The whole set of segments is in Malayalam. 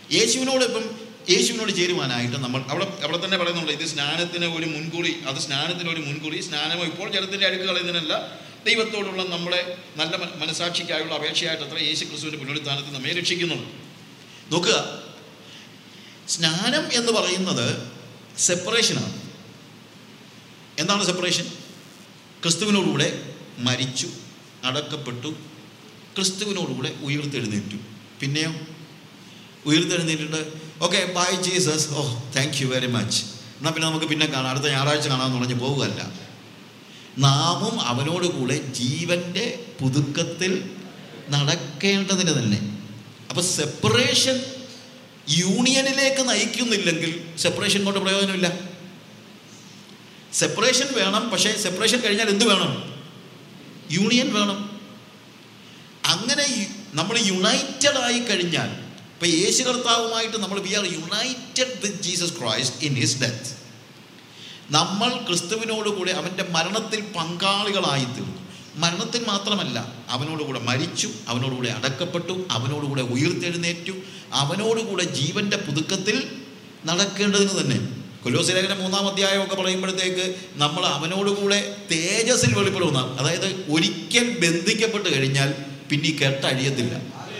യേശുവിനോട് ഇപ്പം യേശുവിനോട് ചേരുവാനായിട്ട് നമ്മൾ അവിടെ അവിടെ തന്നെ പറയുന്നുണ്ട് ഇത് സ്നാനത്തിന് ഒരു മുൻകുറി അത് സ്നാനത്തിന് ഒരു മുൻകുറി സ്നാനമോ ഇപ്പോൾ ജലത്തിൻ്റെ അടുക്ക് കളയുന്നതിനല്ല ദൈവത്തോടുള്ള നമ്മുടെ നല്ല മ- മനസാക്ഷിക്കായുള്ള അപേക്ഷയായിട്ട് അത്ര യേശു ക്രിസ്തുവിൻ്റെ പുനരുത്ഥാനത്തിൽ നമ്മെ രക്ഷിക്കുന്നുണ്ട് നോക്കുക സ്നാനം എന്ന് പറയുന്നത് സെപ്പറേഷനാണ് എന്താണ് സെപ്പറേഷൻ ക്രിസ്തുവിനോടുകൂടെ മരിച്ചു അടക്കപ്പെട്ടു ക്രിസ്തുവിനോടുകൂടെ ഉയർത്തെഴുന്നേറ്റു പിന്നെയോ ഉയർത്തെഴുന്നേറ്റിട്ട് okay bye Jesus oh thank you very much എന്നാൽ പിന്നെ നമുക്ക് പിന്നെ കാണാം അടുത്ത ഞായറാഴ്ച കാണാമെന്ന് പറഞ്ഞ് പോവുകയല്ല നാമും അവനോട് കൂടെ ജീവൻ്റെ പുതുക്കത്തിൽ നടക്കേണ്ടതിന് തന്നെ അപ്പോൾ സെപ്പറേഷൻ യൂണിയനിലേക്ക് നയിക്കുന്നില്ലെങ്കിൽ സെപ്പറേഷൻ കൊണ്ട് പ്രയോജനമില്ല സെപ്പറേഷൻ വേണം പക്ഷേ സെപ്പറേഷൻ കഴിഞ്ഞാൽ എന്ത് വേണം യൂണിയൻ വേണം അങ്ങനെ നമ്മൾ യുണൈറ്റഡ് ആയി കഴിഞ്ഞാൽ ഇപ്പൊ യേശു കർത്താവുമായിട്ട് നമ്മൾ we are united with Jesus Christ in his death നമ്മൾ ക്രിസ്തുവിനോട് കൂടെ അവൻ്റെ മരണത്തിൽ പങ്കാളികളായി തീർന്നു മരണത്തിൽ മാത്രമല്ല അവനോടുകൂടെ മരിച്ചു അവനോടുകൂടെ അടക്കപ്പെട്ടു അവനോടുകൂടെ ഉയർത്തെഴുന്നേറ്റു അവനോടുകൂടെ ജീവന്റെ പുതുക്കത്തിൽ നടക്കേണ്ടതിന് തന്നെ കൊലോസിലേഖന മൂന്നാം അധ്യായമൊക്കെ പറയുമ്പോഴത്തേക്ക് നമ്മൾ അവനോടുകൂടെ തേജസ്സിൽ വെളിപ്പെടുന്ന അതായത് ഒരിക്കൽ ബന്ധിക്കപ്പെട്ട് കഴിഞ്ഞാൽ പിന്നെ ഈ കെട്ടഴിയത്തില്ല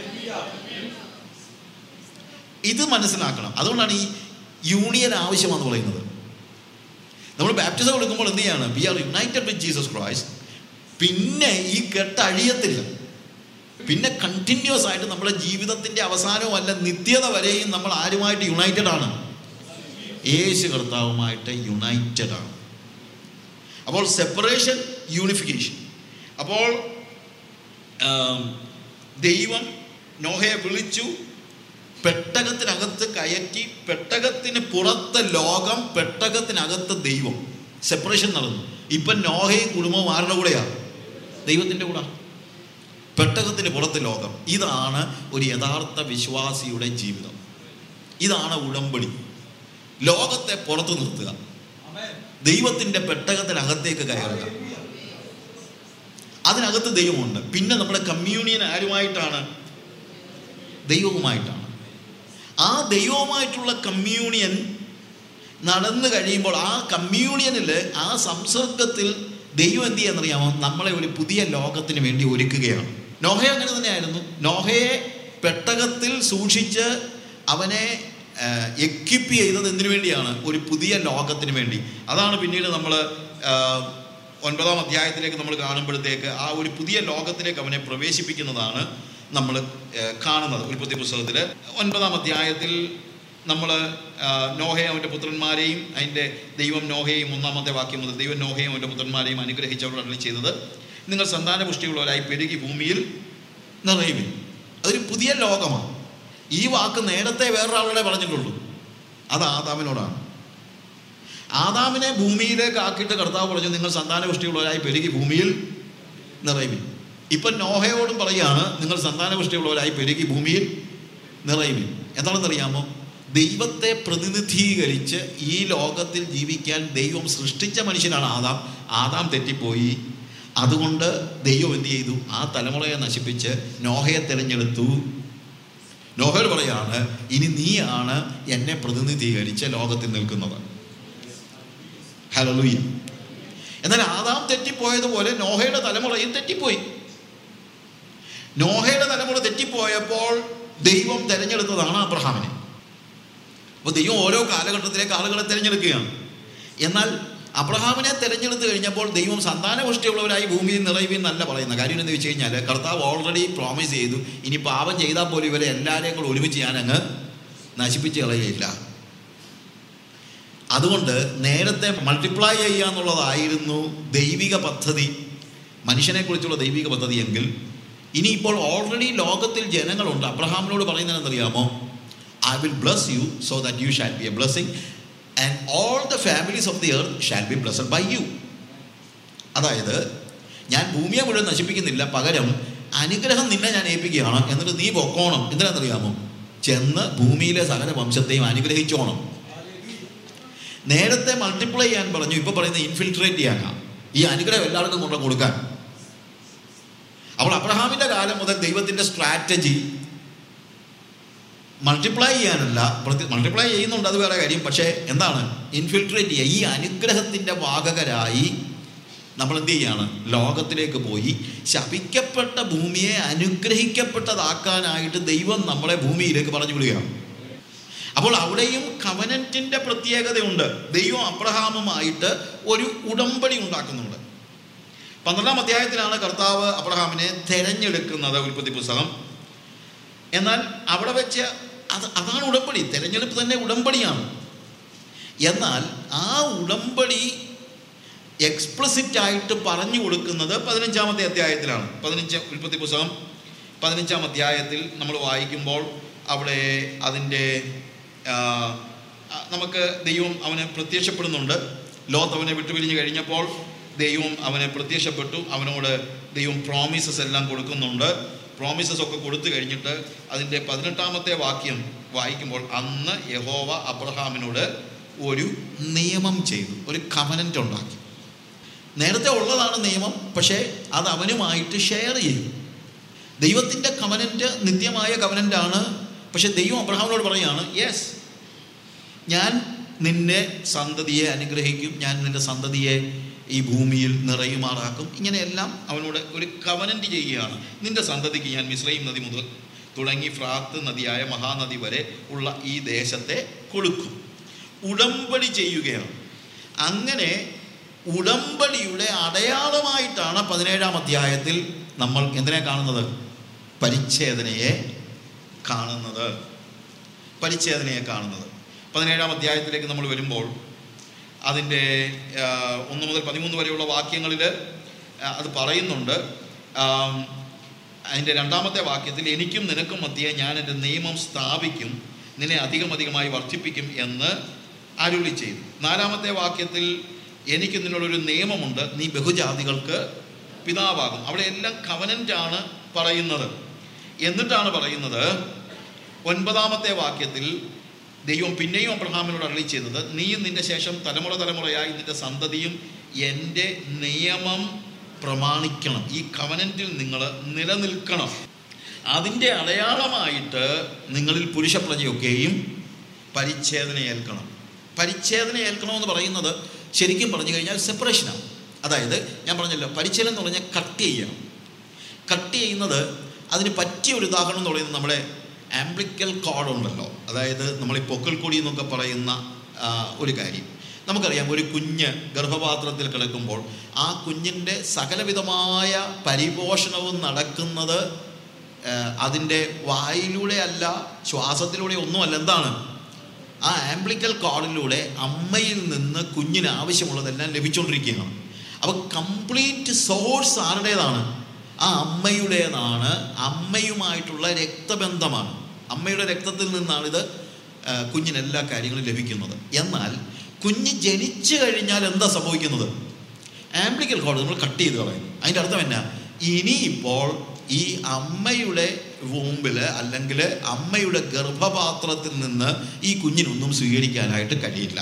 ഇത് മനസ്സിലാക്കണം അതുകൊണ്ടാണ് ഈ യൂണിയൻ ആവശ്യമാണെന്ന് പറയുന്നത് നമ്മൾ ബാപ്റ്റിസം കൊടുക്കുമ്പോൾ എന്ത് ചെയ്യാണ് we are united with Jesus Christ പിന്നെ ഈ കെട്ട് അഴിയത്തില്ല പിന്നെ കണ്ടിന്യൂസ് ആയിട്ട് നമ്മുടെ ജീവിതത്തിന്റെ അവസാനവും അല്ല നിത്യത വരെയും നമ്മൾ ആരുമായിട്ട് യുണൈറ്റഡ് ആണ് യേശു കർത്താവുമായിട്ട് യുണൈറ്റഡ് ആണ് അപ്പോൾ സെപ്പറേഷൻ യൂണിഫിക്കേഷൻ അപ്പോൾ ആം, ദൈവം നോഹയെ വിളിച്ചു പെട്ടകത്തിനകത്ത് കയറ്റി പെട്ടകത്തിന് പുറത്തെ ലോകം പെട്ടകത്തിനകത്ത് ദൈവം സെപ്പറേഷൻ നടന്നു ഇപ്പം നോഹയും കുടുംബവും ആരുടെ കൂടെയാ ദൈവത്തിൻ്റെ കൂടെ പെട്ടകത്തിന് പുറത്ത് ലോകം ഇതാണ് ഒരു യഥാർത്ഥ വിശ്വാസിയുടെ ജീവിതം ഇതാണ് ഉടമ്പടി ലോകത്തെ പുറത്തു നിർത്തുക ദൈവത്തിൻ്റെ പെട്ടകത്തിനകത്തേക്ക് കയറുക അതിനകത്ത് ദൈവമുണ്ട് പിന്നെ നമ്മുടെ കമ്മ്യൂണിയൻ ആരുമായിട്ടാണ് ദൈവവുമായിട്ടാണ് ആ ദൈവവുമായിട്ടുള്ള കമ്മ്യൂണിയൻ നടന്നു കഴിയുമ്പോൾ ആ കമ്മ്യൂണിയനിൽ ആ സംസർഗത്തിൽ ദൈവം എന്ത് ചെയ്യാന്നറിയാമോ നമ്മളെ ഒരു പുതിയ ലോകത്തിന് വേണ്ടി ഒരുക്കുകയാണ് നോഹ അങ്ങനെ തന്നെയായിരുന്നു നോഹയെ പെട്ടകത്തിൽ സൂക്ഷിച്ച് അവനെ എക്വിപ്പ് ചെയ്തത് എന്തിനു വേണ്ടിയാണ് ഒരു പുതിയ ലോകത്തിന് വേണ്ടി അതാണ് പിന്നീട് നമ്മൾ ഒൻപതാം അധ്യായത്തിലേക്ക് നമ്മൾ കാണുമ്പോഴത്തേക്ക് ആ ഒരു പുതിയ ലോകത്തിലേക്ക് അവനെ പ്രവേശിപ്പിക്കുന്നതാണ് നമ്മൾ കാണുന്നത് ഉൽപ്പത്തി പുസ്തകത്തിൽ ഒൻപതാം അധ്യായത്തിൽ നമ്മൾ നോഹയെ അവൻ്റെ പുത്രന്മാരെയും അതിൻ്റെ ദൈവം നോഹയെയും ഒന്നാമത്തെ വാക്യം മുതൽ ദൈവം നോഹയും അവൻ്റെ പുത്രന്മാരെയും അനുഗ്രഹിച്ചവരോട് അരളി ചെയ്തത് നിങ്ങൾ സന്താനപുഷ്ടിയുള്ളവരായി പെരുകി ഭൂമിയിൽ നിറയുവിൻ അതൊരു പുതിയ ലോകമാണ് ഈ വാക്ക് നേരത്തെ വേറൊരാളുടെ പറഞ്ഞിട്ടുള്ളൂ അത് ആദാമിനോടാണ് ആദാമിനെ ഭൂമിയിലേക്ക് ആക്കിയിട്ട് കർത്താവ് പറഞ്ഞു നിങ്ങൾ സന്താനപുഷ്ടിയുള്ളവരായി പെരുകി ഭൂമിയിൽ നിറയുവിൻ ഇപ്പം നോഹയോടും പറയാണ് നിങ്ങൾ സന്താനപുഷ്ടിയുള്ളവരായി പെരുകി ഭൂമിയിൽ നിറയുവിൻ എന്താണെന്നറിയാമോ ദൈവത്തെ പ്രതിനിധീകരിച്ച് ഈ ലോകത്തിൽ ജീവിക്കാൻ ദൈവം സൃഷ്ടിച്ച മനുഷ്യനാണ് ആദാം ആദാം തെറ്റിപ്പോയി അതുകൊണ്ട് ദൈവം എന്ത് ചെയ്തു ആ തലമുറയെ നശിപ്പിച്ച് നോഹയെ തിരഞ്ഞെടുത്തു നോഹൽ പറയാണ് ഇനി നീയാണ് എന്നെ പ്രതിനിധീകരിച്ച് ലോകത്തിൽ നിൽക്കുന്നത് ഹലലൂയ എന്നാൽ ആദാം തെറ്റിപ്പോയതുപോലെ നോഹയുടെ തലമുറയും തെറ്റിപ്പോയി നോഹയുടെ തലമുറ തെറ്റിപ്പോയപ്പോൾ ദൈവം തിരഞ്ഞെടുത്തതാണ് അബ്രഹാമിനെ അപ്പോൾ ദൈവം ഓരോ കാലഘട്ടത്തിലേക്ക് ആളുകളെ തിരഞ്ഞെടുക്കുകയാണ് എന്നാൽ അബ്രഹാമിനെ തിരഞ്ഞെടുത്ത് കഴിഞ്ഞപ്പോൾ ദൈവം സന്താനപുഷ്ടിയുള്ളവരായി ഭൂമിയിൽ നിറയുവിൻ എന്നല്ല പറയുന്നത് കാര്യം എന്ന് വെച്ച് കഴിഞ്ഞാൽ കർത്താവ് ഓൾറെഡി പ്രോമിസ് ചെയ്തു ഇനി പാപം ചെയ്താൽ പോലും ഇവരെ എല്ലാവരെയും കൂടെ ഒരുമിച്ച് ഞാൻ അങ്ങ് നശിപ്പിച്ച് കളയുകയില്ല അതുകൊണ്ട് നേരത്തെ മൾട്ടിപ്ലൈ ചെയ്യുക എന്നുള്ളതായിരുന്നു ദൈവിക പദ്ധതി മനുഷ്യനെക്കുറിച്ചുള്ള ദൈവിക പദ്ധതി എങ്കിൽ ഇനിയിപ്പോൾ ഓൾറെഡി ലോകത്തിൽ ജനങ്ങളുണ്ട് അബ്രഹാമിനോട് പറയുന്നതെന്നറിയാമോ I will bless you so that you shall be a blessing and all the families of the earth shall be blessed by you അതായത് ഞാൻ ഭൂമിയെ മുഴുവൻ നശിപ്പിക്കുന്നില്ല പകരം അനുഗ്രഹം നിന്നെ ഞാൻ ഏൽപ്പിക്കുകയാണ് എന്നിട്ട് നീ പൊക്കോണം എന്തിനാണെന്നറിയാമോ ചെന്ന് ഭൂമിയിലെ സകല വംശത്തെയും അനുഗ്രഹിച്ചോണം നേരത്തെ മൾട്ടിപ്ലൈ ചെയ്യാൻ പറഞ്ഞു ഇപ്പൊ പറയുന്നത് ഇൻഫിൽട്രേറ്റ് ചെയ്യാനാ ഈ അനുഗ്രഹം എല്ലാവർക്കും കൊണ്ട് കൊടുക്കാൻ അപ്പോൾ അബ്രഹാമിന്റെ കാലം മുതൽ ദൈവത്തിന്റെ സ്ട്രാറ്റജി മൾട്ടിപ്ലൈ ചെയ്യാനല്ല മൾട്ടിപ്ലൈ ചെയ്യുന്നുണ്ട് അത് വേറെ കാര്യം പക്ഷേ എന്താണ് ഇൻഫിൽട്രേറ്റ് ചെയ്യുക ഈ അനുഗ്രഹത്തിൻ്റെ വാഹകരായി നമ്മൾ എന്ത് ചെയ്യാണ് ലോകത്തിലേക്ക് പോയി ശപിക്കപ്പെട്ട ഭൂമിയെ അനുഗ്രഹിക്കപ്പെട്ടതാക്കാനായിട്ട് ദൈവം നമ്മളെ ഭൂമിയിലേക്ക് പറഞ്ഞു വിടുകയാണ് അപ്പോൾ അവിടെയും കവനൻറ്റിൻ്റെ പ്രത്യേകതയുണ്ട് ദൈവം അബ്രഹാമുമായിട്ട് ഒരു ഉടമ്പടി ഉണ്ടാക്കുന്നുണ്ട് പന്ത്രണ്ടാം അധ്യായത്തിലാണ് കർത്താവ് അബ്രഹാമിനെ തെരഞ്ഞെടുക്കുന്നത് ഉൽപ്പത്തി പുസ്തകം എന്നാൽ അവിടെ വെച്ച് അത് അതാണ് ഉടമ്പടി തെരഞ്ഞെടുപ്പ് തന്നെ ഉടമ്പടിയാണ് എന്നാൽ ആ ഉടമ്പടി എക്സ്പ്ലസിറ്റ് ആയിട്ട് പറഞ്ഞു കൊടുക്കുന്നത് പതിനഞ്ചാമത്തെ അധ്യായത്തിലാണ് പതിനഞ്ച് ഉൽപ്പത്തി പുസ്തകം പതിനഞ്ചാം അധ്യായത്തിൽ നമ്മൾ വായിക്കുമ്പോൾ അവിടെ അതിൻ്റെ ആ, ആ, നമുക്ക് ദൈവം അവന് പ്രത്യക്ഷപ്പെടുന്നുണ്ട് ലോത്ത് അവനെ വിട്ടുപിരിഞ്ഞ് കഴിഞ്ഞപ്പോൾ ദൈവം അവനെ പ്രത്യക്ഷപ്പെട്ടു അവനോട് ദൈവം പ്രോമിസസ് എല്ലാം കൊടുക്കുന്നുണ്ട് പ്രോമിസസ് ഒക്കെ കൊടുത്തു കഴിഞ്ഞിട്ട് അതിൻ്റെ പതിനെട്ടാമത്തെ വാക്യം വായിക്കുമ്പോൾ അന്ന് യഹോവ അബ്രഹാമിനോട് ഒരു നിയമം ചെയ്തു ഒരു കവനൻ്റ് ഉണ്ടാക്കി നേരത്തെ ഉള്ളതാണ് നിയമം പക്ഷേ അത് അവനുമായിട്ട് ഷെയർ ചെയ്യും ദൈവത്തിൻ്റെ കവനൻ്റ് നിത്യമായ കവനൻ്റാണ് പക്ഷെ ദൈവം അബ്രഹാമിനോട് പറയാണ് യെസ് ഞാൻ നിന്നെ സന്തതിയെ അനുഗ്രഹിക്കും ഞാൻ നിന്റെ സന്തതിയെ ഈ ഭൂമിയിൽ നിറയുമാറാക്കും ഇങ്ങനെയെല്ലാം അവനോട് ഒരു കവനൻ്റ് ചെയ്യുകയാണ് നിന്റെ സന്തതിക്ക് ഞാൻ മിശ്രയും നദി മുതൽ തുടങ്ങി ഫ്രാത്ത് നദിയായ മഹാനദി വരെ ഉള്ള ഈ ദേശത്തെ കൊടുക്കും ഉടമ്പടി ചെയ്യുകയാണ് അങ്ങനെ ഉടമ്പടിയുടെ അടയാളമായിട്ടാണ് പതിനേഴാം അധ്യായത്തിൽ നമ്മൾ എന്തിനെ കാണുന്നത് പരിച്ഛേദനയെ കാണുന്നത് പരിച്ഛേദനയെ കാണുന്നത് പതിനേഴാം അധ്യായത്തിലേക്ക് നമ്മൾ വരുമ്പോൾ അതിൻ്റെ ആ, ഒന്ന് മുതൽ പതിമൂന്ന് വരെയുള്ള വാക്യങ്ങളിൽ ആ, അത് പറയുന്നുണ്ട് ആം, അതിൻ്റെ രണ്ടാമത്തെ വാക്യത്തിൽ എനിക്കും നിനക്കും മധ്യേ ഞാൻ എൻ്റെ നിയമം സ്ഥാപിക്കും നിന്നെ അധികം അധികമായി വർദ്ധിപ്പിക്കും എന്ന് അരുളി ചെയ്തു നാലാമത്തെ വാക്യത്തിൽ എനിക്ക് നിന്നോടൊരു നിയമമുണ്ട് നീ ബഹുജാതികൾക്ക് പിതാവാകും അവിടെ എല്ലാം കവനൻ്റാണ് പറയുന്നത് എന്നിട്ടാണ് പറയുന്നത് ഒൻപതാമത്തെ വാക്യത്തിൽ ദൈവം പിന്നെയും അബ്രഹാമിനോട് അരളി ചെയ്തത് നീയും നിന്റെ ശേഷം തലമുറ തലമുറയായി നിന്റെ സന്തതിയും എൻ്റെ നിയമം പ്രമാണിക്കണം ഈ കവനൻറ്റിൽ നിങ്ങൾ നിലനിൽക്കണം അതിൻ്റെ അടയാളമായിട്ട് നിങ്ങളിൽ പുരുഷ പ്രജയൊക്കെയും പരിച്ഛേദന ഏൽക്കണം പരിച്ഛേദന ഏൽക്കണമെന്ന് പറയുന്നത് ശരിക്കും പറഞ്ഞു കഴിഞ്ഞാൽ സെപ്പറേഷനാണ് അതായത് ഞാൻ പറഞ്ഞല്ലോ പരിച്ഛേദന എന്ന് പറഞ്ഞാൽ കട്ട് ചെയ്യണം കട്ട് ചെയ്യുന്നത് അതിന് പറ്റിയ ഒരു ഉദാഹരണം എന്ന് പറയുന്നത് നമ്മുടെ ആംബ്ലിക്കൽ കോഡ് ഉണ്ടല്ലോ അതായത് നമ്മൾ ഈ പൊക്കൽ കൊടി എന്നൊക്കെ പറയുന്ന ആ, ഒരു കാര്യം നമുക്കറിയാം ഒരു കുഞ്ഞ് ഗർഭപാത്രത്തിൽ കിടക്കുമ്പോൾ ആ കുഞ്ഞിൻ്റെ സകലവിധമായ പരിപോഷണവും നടക്കുന്നത് ആ, അതിൻ്റെ വായിലൂടെ അല്ല ശ്വാസത്തിലൂടെ ഒന്നുമല്ല എന്താണ് ആ ആംബ്ലിക്കൽ കോഡിലൂടെ അമ്മയിൽ നിന്ന് കുഞ്ഞിന് ആവശ്യമുള്ളതെല്ലാം ലഭിച്ചുകൊണ്ടിരിക്കുകയാണ് അപ്പോൾ കംപ്ലീറ്റ് സോഴ്സ് ആരുടേതാണ് ആ അമ്മയുടേതാണ് അമ്മയുമായിട്ടുള്ള രക്തബന്ധമാണ് അമ്മയുടെ രക്തത്തിൽ നിന്നാണ് ഇത് ആ, കുഞ്ഞിന് എല്ലാ കാര്യങ്ങളും ലഭിക്കുന്നത് എന്നാൽ കുഞ്ഞ് ജനിച്ചു കഴിഞ്ഞാൽ എന്താ സംഭവിക്കുന്നത് ആംബ്ലിക്കൽ കോഡ് നമ്മൾ കട്ട് ചെയ്ത് കളയുന്നു അതിൻ്റെ അർത്ഥം എന്നാ ഇനിയിപ്പോൾ ഈ അമ്മയുടെ വൂമ്പിൽ അല്ലെങ്കിൽ അമ്മയുടെ ഗർഭപാത്രത്തിൽ നിന്ന് ഈ കുഞ്ഞിനൊന്നും സ്വീകരിക്കാനായിട്ട് കഴിയില്ല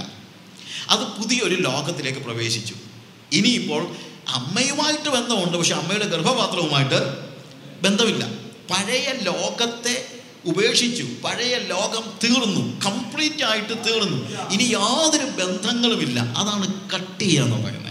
അത് പുതിയൊരു ലോകത്തിലേക്ക് പ്രവേശിച്ചു ഇനിയിപ്പോൾ അമ്മയുമായിട്ട് ബന്ധമുണ്ട് പക്ഷെ അമ്മയുടെ ഗർഭപാത്രവുമായിട്ട് ബന്ധമില്ല പഴയ ലോകത്തെ ഉപേക്ഷിച്ചു പഴയ ലോകം തീർന്നു കംപ്ലീറ്റ് ആയിട്ട് തീർന്നു ഇനി യാതൊരു ബന്ധങ്ങളുമില്ല അതാണ് കട്ട് ചെയ്യുക എന്ന് പറയുന്നത്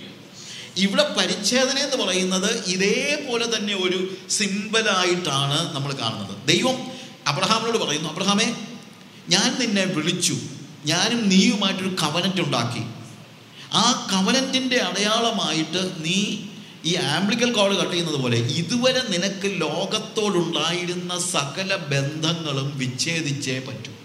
ഇവിടെ പരിച്ഛേദന എന്ന് പറയുന്നത് ഇതേപോലെ തന്നെ ഒരു സിമ്പലായിട്ടാണ് നമ്മൾ കാണുന്നത് ദൈവം അബ്രഹാമിനോട് പറയുന്നു അബ്രഹാമേ ഞാൻ നിന്നെ വിളിച്ചു ഞാനും നീയുമായിട്ടൊരു കവനറ്റ് ഉണ്ടാക്കി ആ കവനറ്റിൻ്റെ അടയാളമായിട്ട് നീ ഈ ആംബ്ലിക്കൽ കോഡ് കട്ട് ചെയ്യുന്നത് പോലെ ഇതുവരെ നിനക്ക് ലോകത്തോടുണ്ടായിരുന്ന സകല ബന്ധങ്ങളും വിച്ഛേദിച്ചേ പറ്റൂ